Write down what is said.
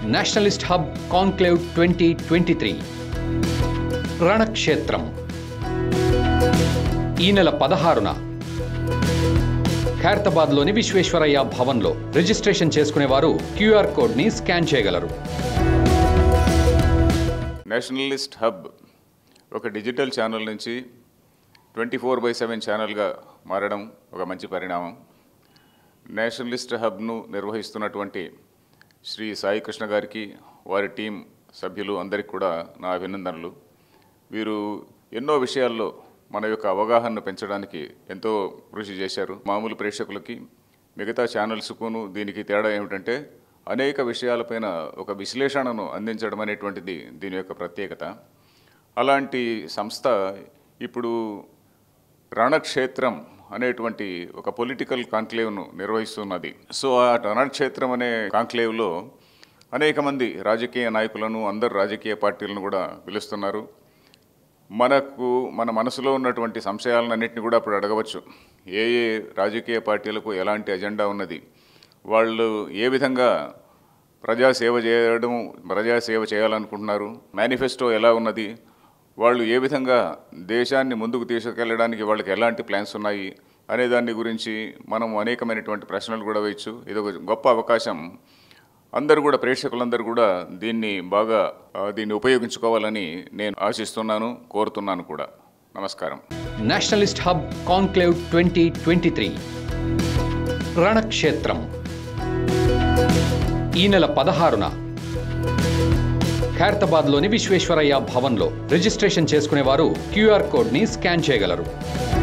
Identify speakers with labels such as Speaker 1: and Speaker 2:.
Speaker 1: Nationalist hub conclave twenty twenty three Ranakshetram ఈ నెల పదహారున ఖైరతాబాద్లోని విశ్వేశ్వరయ్య భవన్లో రిజిస్ట్రేషన్ చేసుకునేవారు క్యూఆర్ కోడ్ని స్కాన్ చేయగలరు
Speaker 2: నేషనలిస్ట్ హబ్ ఒక డిజిటల్ ఛానల్ నుంచి ట్వంటీ ఫోర్ బై సెవెన్ ఛానల్గా మారడం ఒక మంచి పరిణామం నేషనలిస్ట్ హబ్ను నిర్వహిస్తున్నటువంటి శ్రీ సాయి కృష్ణ గారికి వారి టీం సభ్యులు అందరికీ కూడా నా అభినందనలు వీరు ఎన్నో విషయాల్లో మన యొక్క అవగాహనను పెంచడానికి ఎంతో కృషి చేశారు మామూలు ప్రేక్షకులకి మిగతా ఛానల్స్కును దీనికి తేడా ఏమిటంటే అనేక విషయాలపైన ఒక విశ్లేషణను అందించడం అనేటువంటిది దీని యొక్క ప్రత్యేకత అలాంటి సంస్థ ఇప్పుడు రణక్షేత్రం అనేటువంటి ఒక పొలిటికల్ కాంక్లేవ్ను నిర్వహిస్తున్నది సో ఆ రణక్షేత్రం అనే కాంక్లేవ్లో అనేక మంది రాజకీయ నాయకులను అందరు రాజకీయ పార్టీలను కూడా పిలుస్తున్నారు మనకు మన మనసులో ఉన్నటువంటి సంశయాలన్నింటినీ కూడా అప్పుడు అడగవచ్చు ఏ ఏ రాజకీయ పార్టీలకు ఎలాంటి ఎజెండా ఉన్నది వాళ్ళు ఏ విధంగా ప్రజాసేవ చేయడం ప్రజాసేవ చేయాలనుకుంటున్నారు మేనిఫెస్టో ఎలా ఉన్నది వాళ్ళు ఏ విధంగా దేశాన్ని ముందుకు తీసుకెళ్ళడానికి వాళ్ళకి ఎలాంటి ప్లాన్స్ ఉన్నాయి అనే దాని గురించి మనం అనేకమైనటువంటి ప్రశ్నలు కూడా వేయచ్చు ఇది ఒక గొప్ప అవకాశం అందరూ కూడా ప్రేక్షకులందరూ కూడా దీన్ని బాగా ఆ, దీన్ని ఉపయోగించుకోవాలని నేను ఆశిస్తున్నాను కోరుతున్నాను కూడా నమస్కారం
Speaker 1: nationalist hub conclave twenty twenty three Ranakshetram ఈ నెల పదహారున ఖైరతాబాద్లోని విశ్వేశ్వరయ్య భవన్లో రిజిస్ట్రేషన్ చేసుకునేవారు క్యూఆర్ కోడ్ని స్కాన్ చేయగలరు